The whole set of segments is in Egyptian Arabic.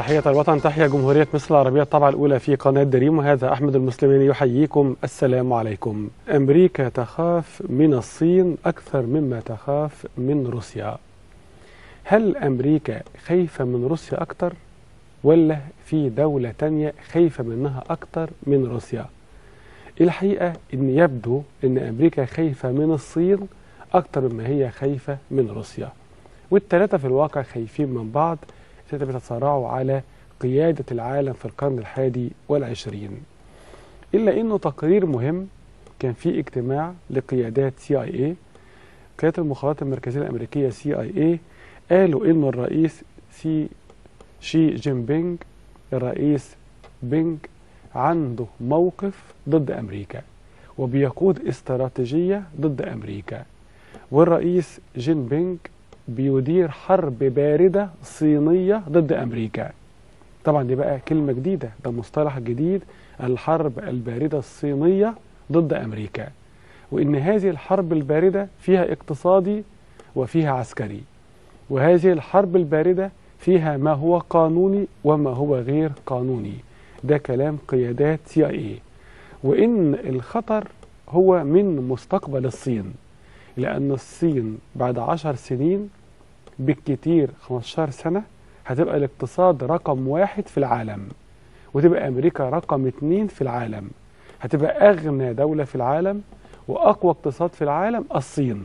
تحية الوطن تحية جمهورية مصر العربية الطبعة الأولى في قناة دريم وهذا أحمد المسلمين يحييكم السلام عليكم أمريكا تخاف من الصين أكثر مما تخاف من روسيا هل أمريكا خايفة من روسيا أكثر ولا في دولة تانية خايفة منها أكثر من روسيا الحقيقة أن يبدو أن أمريكا خايفة من الصين أكثر مما هي خايفة من روسيا والثلاثة في الواقع خايفين من بعض الثلاثة بيتصارعوا على قيادة العالم في القرن الحادي والعشرين إلا أنه تقرير مهم كان في اجتماع لقيادات سي اي اي قيادة المخابرات المركزية الأمريكية سي اي اي قالوا أنه الرئيس سي شي جين بينج الرئيس بينج عنده موقف ضد أمريكا وبيقود استراتيجية ضد أمريكا والرئيس جين بينج بيدير حرب باردة صينية ضد أمريكا طبعا دي بقى كلمة جديدة ده مصطلح جديد الحرب الباردة الصينية ضد أمريكا وإن هذه الحرب الباردة فيها اقتصادي وفيها عسكري وهذه الحرب الباردة فيها ما هو قانوني وما هو غير قانوني ده كلام قيادات سي اي وإن الخطر هو من مستقبل الصين لأن الصين بعد عشر سنين بالكتير 15 سنة هتبقى الاقتصاد رقم واحد في العالم وتبقى أمريكا رقم اتنين في العالم هتبقى أغنى دولة في العالم وأقوى اقتصاد في العالم الصين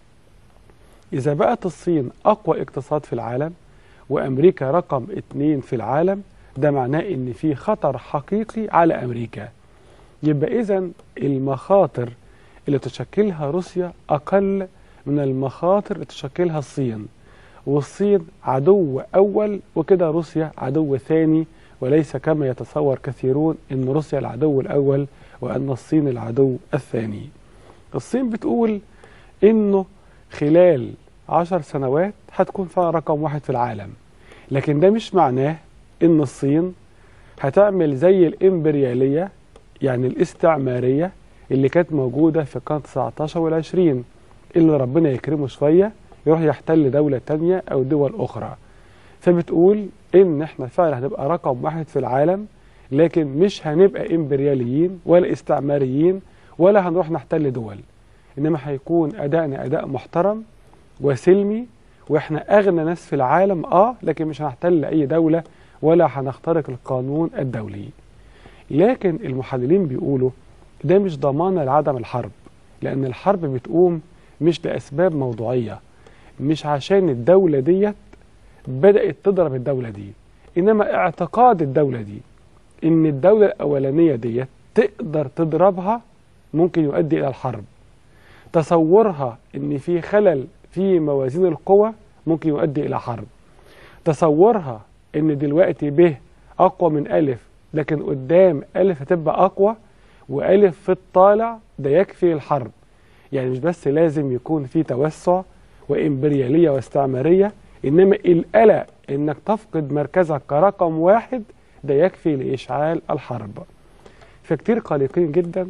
إذا بقت الصين أقوى اقتصاد في العالم وأمريكا رقم اتنين في العالم ده معناه إن في خطر حقيقي على أمريكا يبقى إذا المخاطر اللي تشكلها روسيا أقل من المخاطر اللي تشكلها الصين والصين عدو أول وكده روسيا عدو ثاني وليس كما يتصور كثيرون أن روسيا العدو الأول وأن الصين العدو الثاني الصين بتقول أنه خلال عشر سنوات هتكون فيها رقم واحد في العالم لكن ده مش معناه أن الصين هتعمل زي الإمبريالية يعني الاستعمارية اللي كانت موجودة في القرن 19 والعشرين اللي ربنا يكرمه شوية يروح يحتل دولة تانية أو دول أخرى فبتقول إن إحنا فعلا هنبقى رقم واحد في العالم لكن مش هنبقى إمبرياليين ولا استعماريين ولا هنروح نحتل دول إنما هيكون أدائنا أداء محترم وسلمي وإحنا أغنى ناس في العالم آه لكن مش هنحتل أي دولة ولا هنخترق القانون الدولي لكن المحللين بيقولوا ده مش ضمانة لعدم الحرب لأن الحرب بتقوم مش لأسباب موضوعية مش عشان الدولة ديت بدأت تضرب الدولة دي إنما اعتقاد الدولة دي إن الدولة الأولانية ديت تقدر تضربها ممكن يؤدي إلى الحرب تصورها إن في خلل في موازين القوى ممكن يؤدي إلى حرب تصورها إن دلوقتي ب أقوى من ألف لكن قدام ألف هتبقى أقوى وألف في الطالع ده يكفي الحرب يعني مش بس لازم يكون في توسع وإمبريالية واستعمارية إنما القلق إنك تفقد مركزك كرقم واحد ده يكفي لإشعال الحرب فكتير قلقين جدا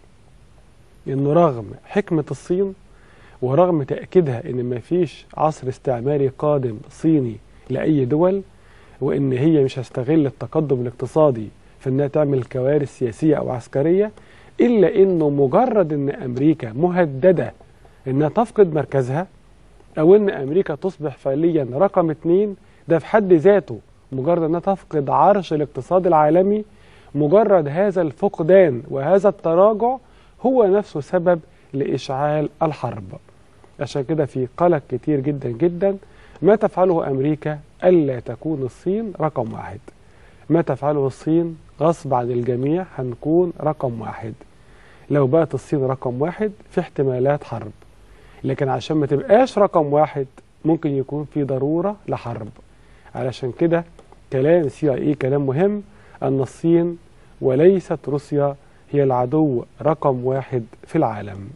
إنه رغم حكمة الصين ورغم تأكيدها إن مفيش عصر استعماري قادم صيني لأي دول وإن هي مش هتستغل التقدم الاقتصادي في إنها تعمل كوارث سياسية أو عسكرية إلا إنه مجرد إن أمريكا مهددة إنها تفقد مركزها أو إن أمريكا تصبح فعليا رقم اتنين ده في حد ذاته مجرد إنها تفقد عرش الاقتصاد العالمي مجرد هذا الفقدان وهذا التراجع هو نفسه سبب لإشعال الحرب عشان كده في قلق كتير جدا جدا ما تفعله أمريكا ألا تكون الصين رقم واحد ما تفعله الصين غصب عن الجميع هنكون رقم واحد لو بقت الصين رقم واحد في احتمالات حرب لكن عشان ما تبقاش رقم واحد ممكن يكون في ضرورة لحرب علشان كده كلام سي اي كلام مهم أن الصين وليست روسيا هي العدو رقم واحد في العالم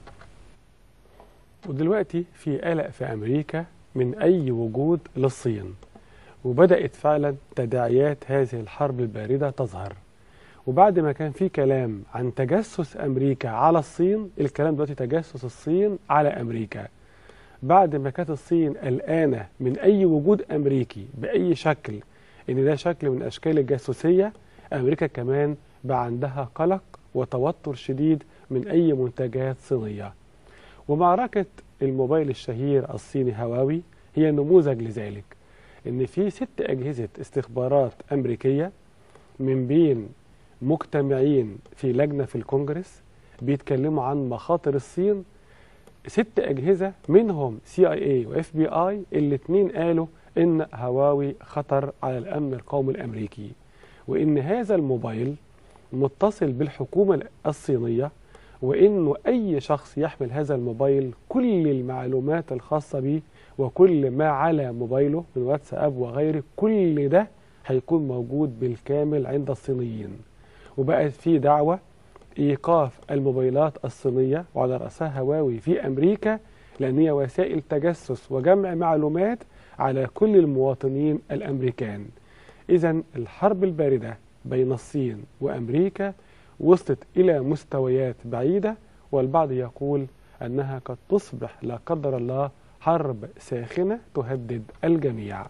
ودلوقتي في قلق في أمريكا من أي وجود للصين وبدأت فعلا تداعيات هذه الحرب الباردة تظهر وبعد ما كان في كلام عن تجسس أمريكا على الصين الكلام دلوقتي تجسس الصين على أمريكا بعد ما كانت الصين قلقانة من أي وجود أمريكي بأي شكل ان ده شكل من اشكال الجاسوسيه امريكا كمان بقى عندها قلق وتوتر شديد من اي منتجات صينيه ومعركه الموبايل الشهير الصيني هواوي هي نموذج لذلك ان في ست اجهزه استخبارات امريكيه من بين مجتمعين في لجنه في الكونجرس بيتكلموا عن مخاطر الصين ست اجهزه منهم سي اي اي واف بي اي الاثنين قالوا ان هواوي خطر على الامن القومي الامريكي وان هذا الموبايل متصل بالحكومه الصينيه وانه اي شخص يحمل هذا الموبايل كل المعلومات الخاصه به وكل ما على موبايله من واتساب وغيره كل ده هيكون موجود بالكامل عند الصينيين وبقت في دعوه ايقاف الموبايلات الصينيه وعلى راسها هواوي في امريكا لان هي وسائل تجسس وجمع معلومات على كل المواطنين الامريكان اذا الحرب البارده بين الصين وامريكا وصلت الى مستويات بعيده والبعض يقول انها قد تصبح لا قدر الله حرب ساخنه تهدد الجميع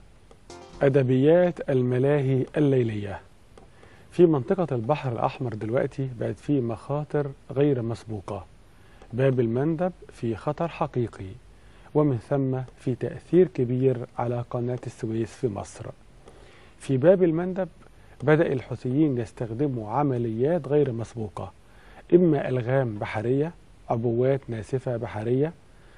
ادبيات الملاهي الليليه في منطقة البحر الأحمر دلوقتي بقت في مخاطر غير مسبوقة باب المندب في خطر حقيقي ومن ثم في تأثير كبير على قناة السويس في مصر في باب المندب بدأ الحوثيين يستخدموا عمليات غير مسبوقة إما ألغام بحرية عبوات ناسفة بحرية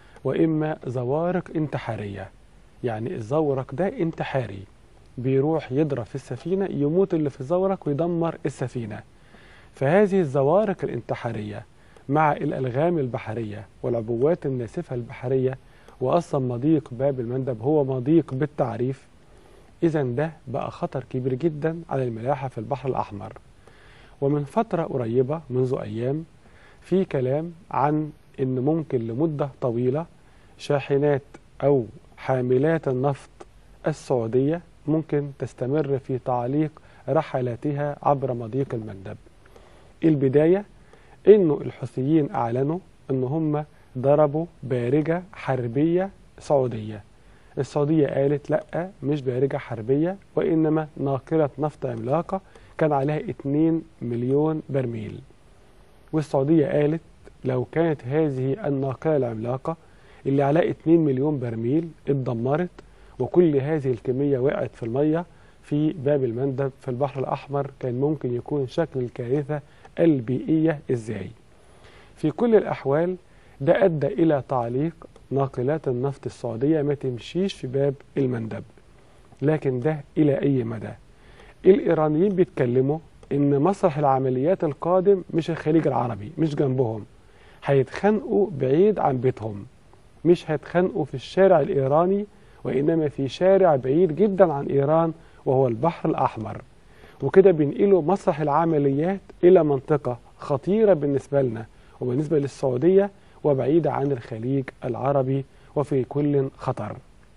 وإما زوارق انتحارية يعني الزورق ده انتحاري بيروح يضرب في السفينة يموت اللي في الزورق ويدمر السفينة فهذه الزوارق الانتحارية مع الألغام البحرية والعبوات الناسفة البحرية وأصلا مضيق باب المندب هو مضيق بالتعريف إذا ده بقى خطر كبير جدا على الملاحة في البحر الأحمر ومن فترة قريبة منذ أيام في كلام عن أن ممكن لمدة طويلة شاحنات أو حاملات النفط السعودية ممكن تستمر في تعليق رحلاتها عبر مضيق المندب البداية انه الحوثيين اعلنوا ان هم ضربوا بارجة حربية سعودية السعودية قالت لا مش بارجة حربية وإنما ناقلة نفط عملاقة كان عليها 2 مليون برميل والسعودية قالت لو كانت هذه الناقلة العملاقة اللي عليها 2 مليون برميل اتدمرت وكل هذه الكمية وقعت في المية في باب المندب في البحر الأحمر كان ممكن يكون شكل الكارثة البيئية إزاي في كل الأحوال ده أدى إلى تعليق ناقلات النفط السعودية ما تمشيش في باب المندب لكن ده إلى أي مدى الإيرانيين بيتكلموا إن مسرح العمليات القادم مش الخليج العربي مش جنبهم هيتخانقوا بعيد عن بيتهم مش هيتخانقوا في الشارع الإيراني وإنما في شارع بعيد جدا عن إيران وهو البحر الأحمر وكده بينقلوا مسرح العمليات إلى منطقة خطيرة بالنسبة لنا وبالنسبة للسعودية وبعيدة عن الخليج العربي وفي كل خطر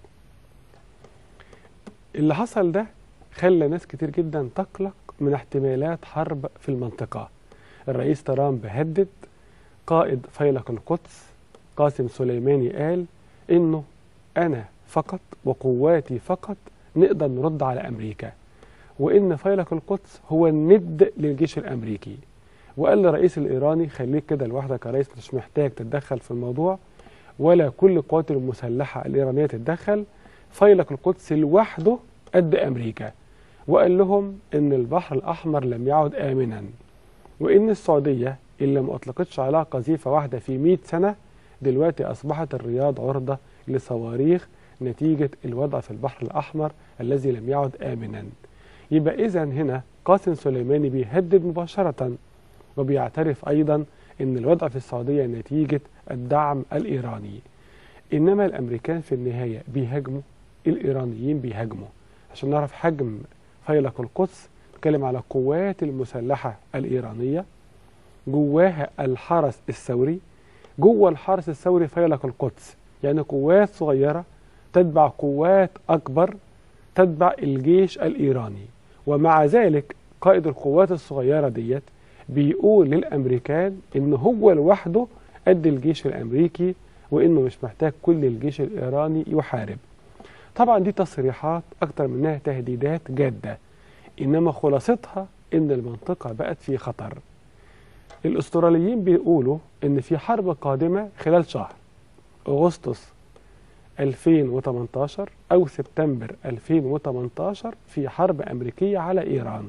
اللي حصل ده خلى ناس كتير جدا تقلق من احتمالات حرب في المنطقة الرئيس ترامب هدد قائد فيلق القدس قاسم سليماني قال انه انا فقط وقواتي فقط نقدر نرد على امريكا وان فيلق القدس هو الند للجيش الامريكي وقال للرئيس الايراني خليك كده لوحدك يا ريس مش محتاج تتدخل في الموضوع ولا كل القوات المسلحه الايرانيه تتدخل فيلق القدس لوحده قد امريكا وقال لهم ان البحر الاحمر لم يعد امنا وان السعوديه اللي ما اطلقتش عليها قذيفه واحده في 100 سنه دلوقتي اصبحت الرياض عرضه لصواريخ نتيجه الوضع في البحر الاحمر الذي لم يعد امنا يبقى اذا هنا قاسم سليماني بيهدد مباشره وبيعترف ايضا ان الوضع في السعوديه نتيجه الدعم الايراني انما الامريكان في النهايه بيهاجموا الايرانيين بيهاجموا عشان نعرف حجم فيلق القدس نتكلم على القوات المسلحه الايرانيه جواها الحرس الثوري جوه الحرس الثوري فيلق القدس يعني قوات صغيره تتبع قوات اكبر تتبع الجيش الايراني ومع ذلك قائد القوات الصغيره ديت بيقول للامريكان ان هو لوحده قد الجيش الامريكي وانه مش محتاج كل الجيش الايراني يحارب طبعا دي تصريحات اكتر منها تهديدات جاده إنما خلاصتها إن المنطقة بقت في خطر الأستراليين بيقولوا إن في حرب قادمة خلال شهر أغسطس 2018 أو سبتمبر 2018 في حرب أمريكية على إيران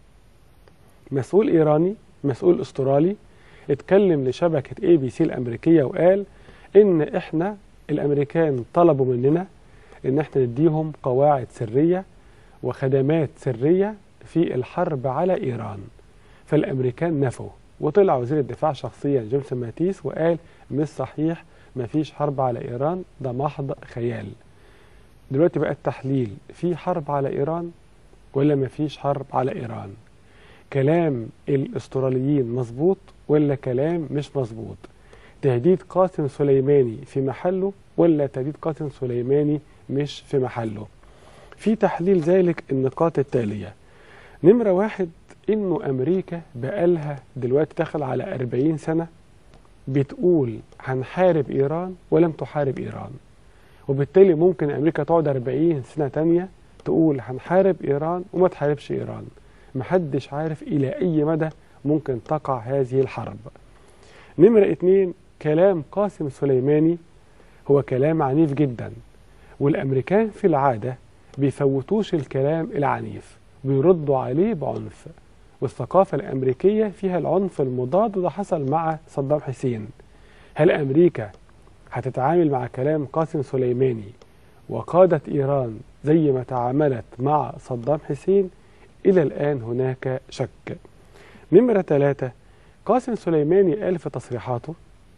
مسؤول إيراني مسؤول أسترالي اتكلم لشبكة اي بي سي الأمريكية وقال إن إحنا الأمريكان طلبوا مننا إن إحنا نديهم قواعد سرية وخدمات سرية في الحرب على إيران فالأمريكان نفوا وطلع وزير الدفاع شخصيا جيمس ماتيس وقال مش صحيح مفيش حرب على إيران ده محض خيال دلوقتي بقى التحليل في حرب على إيران ولا مفيش حرب على إيران كلام الاستراليين مظبوط ولا كلام مش مظبوط تهديد قاسم سليماني في محله ولا تهديد قاسم سليماني مش في محله في تحليل ذلك النقاط التالية نمرة واحد إنه أمريكا بقالها دلوقتي دخل على 40 سنة بتقول هنحارب إيران ولم تحارب إيران وبالتالي ممكن أمريكا تقعد 40 سنة تانية تقول هنحارب إيران وما تحاربش إيران محدش عارف إلى أي مدى ممكن تقع هذه الحرب نمرة اتنين كلام قاسم سليماني هو كلام عنيف جدا والأمريكان في العادة بيفوتوش الكلام العنيف بيردوا عليه بعنف والثقافة الأمريكية فيها العنف المضاد وده حصل مع صدام حسين هل أمريكا هتتعامل مع كلام قاسم سليماني وقادة إيران زي ما تعاملت مع صدام حسين إلى الآن هناك شك نمرة ثلاثة قاسم سليماني قال في تصريحاته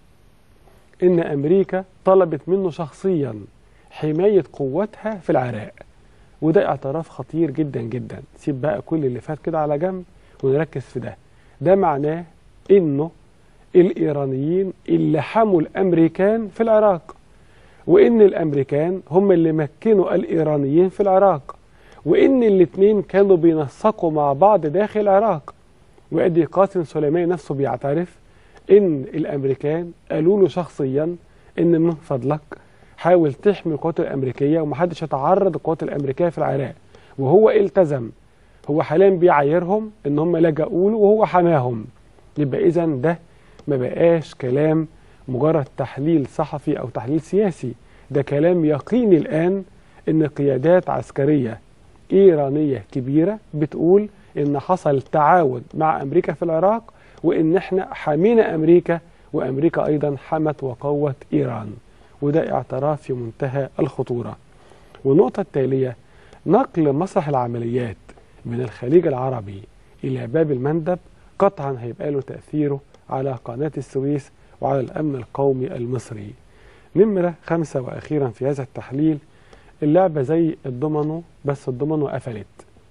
إن أمريكا طلبت منه شخصيا حماية قوتها في العراق وده اعتراف خطير جدا جدا سيب بقى كل اللي فات كده على جنب ونركز في ده ده معناه إنه الإيرانيين اللي حموا الأمريكان في العراق وإن الأمريكان هم اللي مكنوا الإيرانيين في العراق وإن الاتنين كانوا بينسقوا مع بعض داخل العراق وأدي قاسم سليماني نفسه بيعترف إن الأمريكان قالوا له شخصيا إن من فضلك حاول تحمي القوات الأمريكية ومحدش يتعرض القوات الأمريكية في العراق وهو التزم هو حاليا بيعايرهم إن هم لجأوا له وهو حماهم يبقى إذا ده ما بقاش كلام مجرد تحليل صحفي أو تحليل سياسي ده كلام يقيني الآن إن قيادات عسكرية إيرانية كبيرة بتقول إن حصل تعاون مع أمريكا في العراق وإن إحنا حمينا أمريكا وأمريكا أيضا حمت وقوت إيران وده اعتراف في منتهى الخطورة والنقطة التالية نقل مسرح العمليات من الخليج العربي إلى باب المندب قطعا هيبقى له تأثيره على قناة السويس وعلى الأمن القومي المصري نمرة خمسة وأخيرا في هذا التحليل اللعبة زي الضمنو بس الضمنو قفلت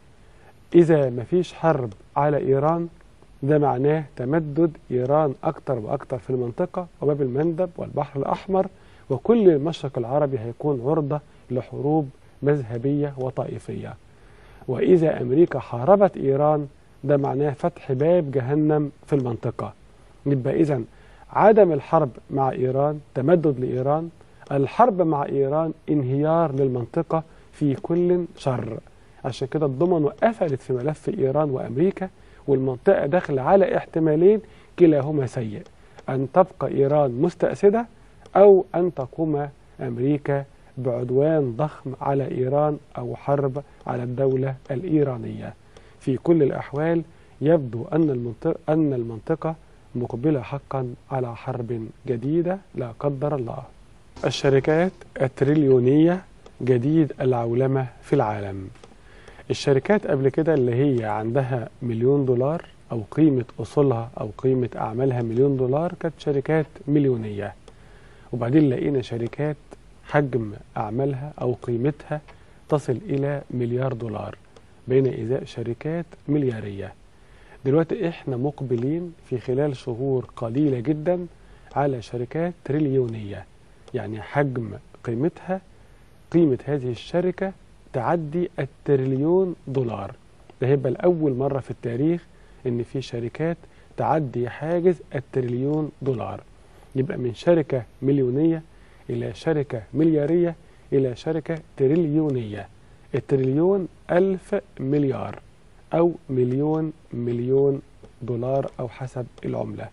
إذا مفيش حرب على إيران ده معناه تمدد إيران أكتر وأكتر في المنطقة وباب المندب والبحر الأحمر وكل المشرق العربي هيكون عرضة لحروب مذهبية وطائفية وإذا أمريكا حاربت إيران ده معناه فتح باب جهنم في المنطقة يبقى إذا عدم الحرب مع إيران تمدد لإيران الحرب مع إيران انهيار للمنطقة في كل شر عشان كده الضمن قفلت في ملف إيران وأمريكا والمنطقة داخلة على احتمالين كلاهما سيء أن تبقى إيران مستأسدة أو أن تقوم أمريكا بعدوان ضخم على إيران أو حرب على الدولة الإيرانية في كل الأحوال يبدو أن المنطقة, أن المنطقة مقبلة حقا على حرب جديدة لا قدر الله الشركات التريليونية جديد العولمة في العالم الشركات قبل كده اللي هي عندها مليون دولار أو قيمة أصولها أو قيمة أعمالها مليون دولار كانت شركات مليونية وبعدين لقينا شركات حجم أعمالها أو قيمتها تصل إلى مليار دولار بين إزاء شركات مليارية دلوقتي إحنا مقبلين في خلال شهور قليلة جدا على شركات تريليونية يعني حجم قيمتها قيمة هذه الشركة تعدي التريليون دولار ده هيبقى لأول مرة في التاريخ إن في شركات تعدي حاجز التريليون دولار يبقى من شركة مليونية إلى شركة مليارية إلى شركة تريليونية التريليون ألف مليار أو مليون مليون دولار أو حسب العملة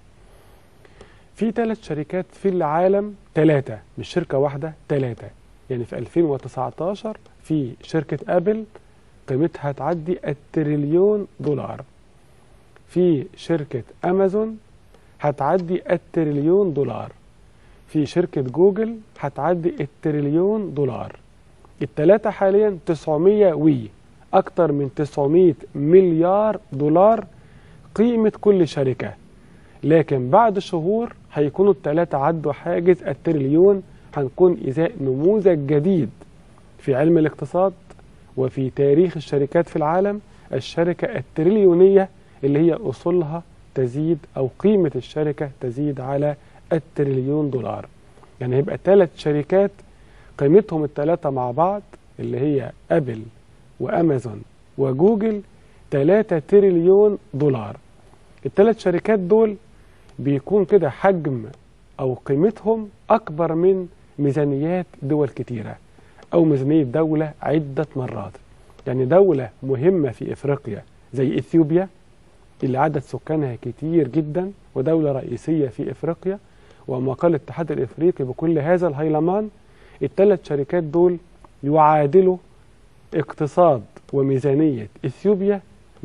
في ثلاث شركات في العالم ثلاثة مش شركة واحدة ثلاثة يعني في 2019 في شركة أبل قيمتها تعدي التريليون دولار في شركة أمازون هتعدي التريليون دولار في شركة جوجل هتعدي التريليون دولار التلاتة حاليا 900 وي أكتر من 900 مليار دولار قيمة كل شركة لكن بعد شهور هيكونوا التلاتة عدوا حاجز التريليون هنكون إزاء نموذج جديد في علم الاقتصاد وفي تاريخ الشركات في العالم الشركة التريليونية اللي هي أصولها تزيد أو قيمة الشركة تزيد على التريليون دولار يعني هيبقى ثلاث شركات قيمتهم الثلاثة مع بعض اللي هي أبل وأمازون وجوجل 3 تريليون دولار الثلاث شركات دول بيكون كده حجم أو قيمتهم أكبر من ميزانيات دول كتيرة أو ميزانية دولة عدة مرات يعني دولة مهمة في إفريقيا زي إثيوبيا اللي عدد سكانها كتير جدا ودولة رئيسية في إفريقيا وما قال الاتحاد الإفريقي بكل هذا الهيلمان الثلاث شركات دول يعادلوا اقتصاد وميزانية إثيوبيا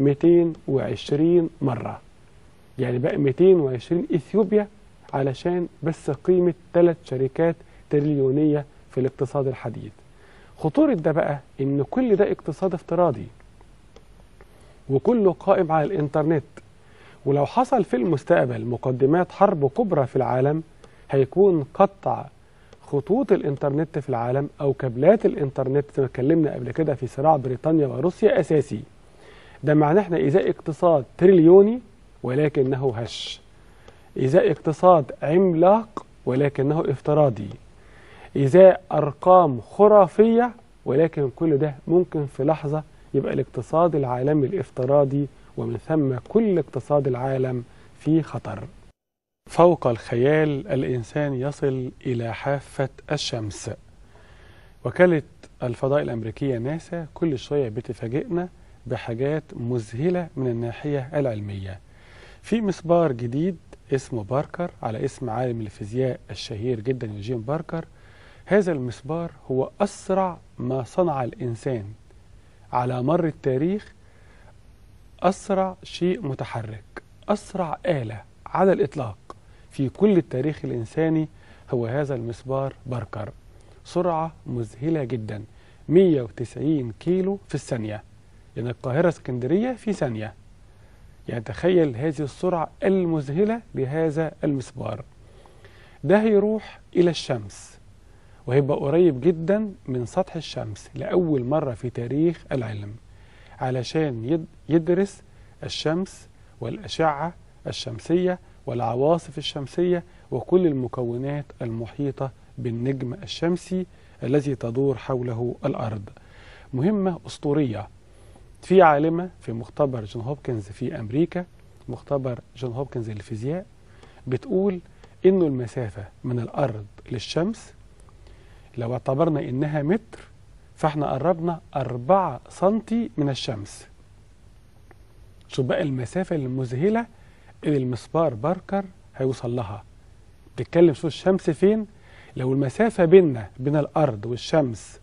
220 مرة يعني بقى 220 إثيوبيا علشان بس قيمة ثلاث شركات تريليونية في الاقتصاد الحديث خطورة ده بقى إن كل ده اقتصاد افتراضي وكله قائم على الإنترنت ولو حصل في المستقبل مقدمات حرب كبرى في العالم هيكون قطع خطوط الإنترنت في العالم أو كابلات الإنترنت زي ما اتكلمنا قبل كده في صراع بريطانيا وروسيا أساسي ده معناه احنا إزاء اقتصاد تريليوني ولكنه هش إزاء اقتصاد عملاق ولكنه افتراضي إزاء أرقام خرافية ولكن كل ده ممكن في لحظة يبقى الاقتصاد العالمي الافتراضي ومن ثم كل اقتصاد العالم في خطر فوق الخيال الإنسان يصل إلى حافة الشمس وكالة الفضاء الأمريكية ناسا كل شوية بتفاجئنا بحاجات مذهلة من الناحية العلمية في مسبار جديد اسمه باركر على اسم عالم الفيزياء الشهير جدا يوجين باركر هذا المسبار هو أسرع ما صنع الإنسان على مر التاريخ أسرع شيء متحرك أسرع آلة على الإطلاق في كل التاريخ الإنساني هو هذا المسبار باركر سرعة مذهلة جدا 190 كيلو في الثانية يعني القاهرة اسكندرية في ثانية يعني تخيل هذه السرعة المذهلة لهذا المسبار ده هيروح إلى الشمس وهيبقى قريب جدا من سطح الشمس لأول مرة في تاريخ العلم علشان يدرس الشمس والأشعة الشمسية والعواصف الشمسية وكل المكونات المحيطة بالنجم الشمسي الذي تدور حوله الأرض مهمة أسطورية في عالمة في مختبر جون هوبكنز في أمريكا مختبر جون هوبكنز للفيزياء بتقول إنه المسافة من الأرض للشمس لو اعتبرنا إنها متر فاحنا قربنا أربعة سنتي من الشمس شوف بقى المسافة المذهلة اللي المسبار باركر هيوصل لها بتتكلم شوف الشمس فين لو المسافة بيننا بين الأرض والشمس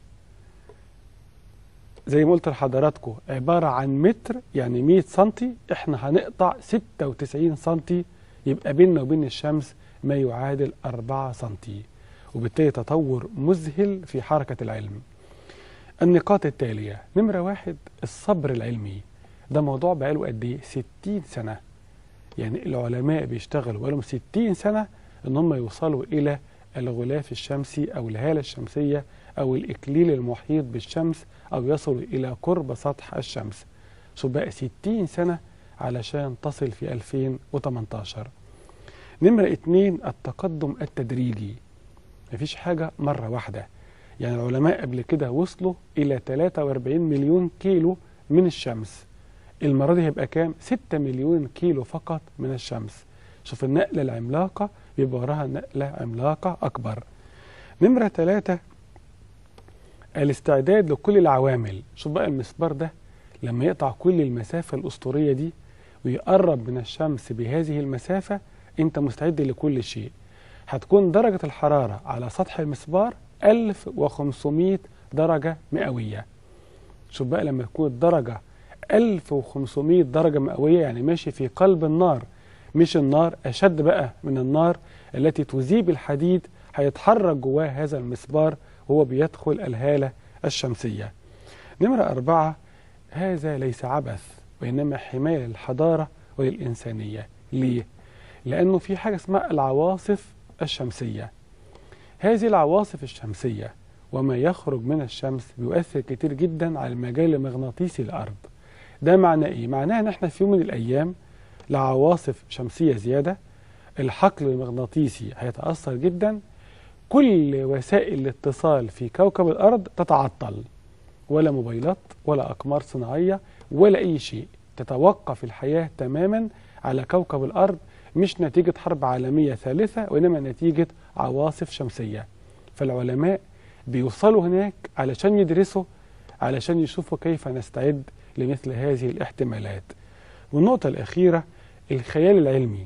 زي ما قلت لحضراتكم عبارة عن متر يعني 100 سنتي احنا هنقطع 96 سنتي يبقى بيننا وبين الشمس ما يعادل 4 سنتي وبالتالي تطور مذهل في حركة العلم النقاط التالية نمرة واحد الصبر العلمي ده موضوع بقاله قد ايه 60 سنة يعني العلماء بيشتغلوا بقالهم 60 سنة ان هم يوصلوا الى الغلاف الشمسي او الهالة الشمسية او الاكليل المحيط بالشمس او يصلوا الى قرب سطح الشمس شوف بقى 60 سنة علشان تصل في 2018 نمرة اتنين التقدم التدريجي مفيش حاجة مرة واحدة يعني العلماء قبل كده وصلوا إلى 43 مليون كيلو من الشمس المرة دي هيبقى كام؟ 6 مليون كيلو فقط من الشمس شوف النقلة العملاقة بيبقى وراها نقلة عملاقة أكبر نمرة ثلاثة الاستعداد لكل العوامل شوف بقى المسبار ده لما يقطع كل المسافة الأسطورية دي ويقرب من الشمس بهذه المسافة أنت مستعد لكل شيء هتكون درجة الحرارة على سطح المسبار 1500 درجة مئوية شوف بقى لما تكون الدرجة 1500 درجة مئوية يعني ماشي في قلب النار مش النار أشد بقى من النار التي تذيب الحديد هيتحرك جواه هذا المسبار وهو بيدخل الهالة الشمسية نمرة أربعة هذا ليس عبث وإنما حماية للحضارة وللإنسانية ليه؟ لأنه في حاجة اسمها العواصف الشمسية هذه العواصف الشمسية وما يخرج من الشمس بيؤثر كتير جدا على المجال المغناطيسي الأرض ده معناه إيه؟ معناه إن إحنا في يوم من الأيام لعواصف شمسية زيادة الحقل المغناطيسي هيتأثر جدا كل وسائل الاتصال في كوكب الأرض تتعطل ولا موبايلات ولا أقمار صناعية ولا أي شيء تتوقف الحياة تماما على كوكب الأرض مش نتيجة حرب عالمية ثالثة وإنما نتيجة عواصف شمسية فالعلماء بيوصلوا هناك علشان يدرسوا علشان يشوفوا كيف نستعد لمثل هذه الاحتمالات والنقطة الأخيرة الخيال العلمي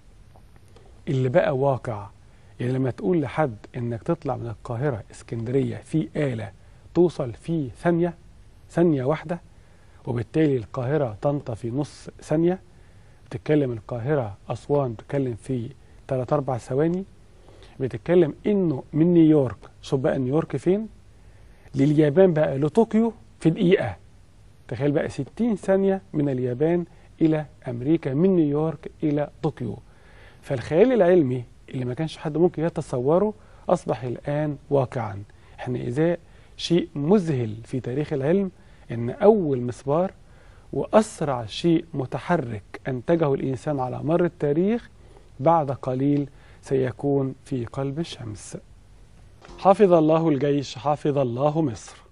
اللي بقى واقع يعني لما تقول لحد انك تطلع من القاهرة اسكندرية في آلة توصل في ثانية ثانية واحدة وبالتالي القاهرة طنطا في نص ثانية بتتكلم القاهرة أسوان بتتكلم في 3 4 ثواني بتتكلم انه من نيويورك شوف بقى نيويورك فين لليابان بقى لطوكيو في دقيقة تخيل بقى 60 ثانية من اليابان إلى أمريكا من نيويورك إلى طوكيو فالخيال العلمي اللي ما كانش حد ممكن يتصوره أصبح الآن واقعا احنا إذا شيء مذهل في تاريخ العلم أن أول مسبار وأسرع شيء متحرك أنتجه الإنسان على مر التاريخ بعد قليل سيكون في قلب الشمس حفظ الله الجيش حفظ الله مصر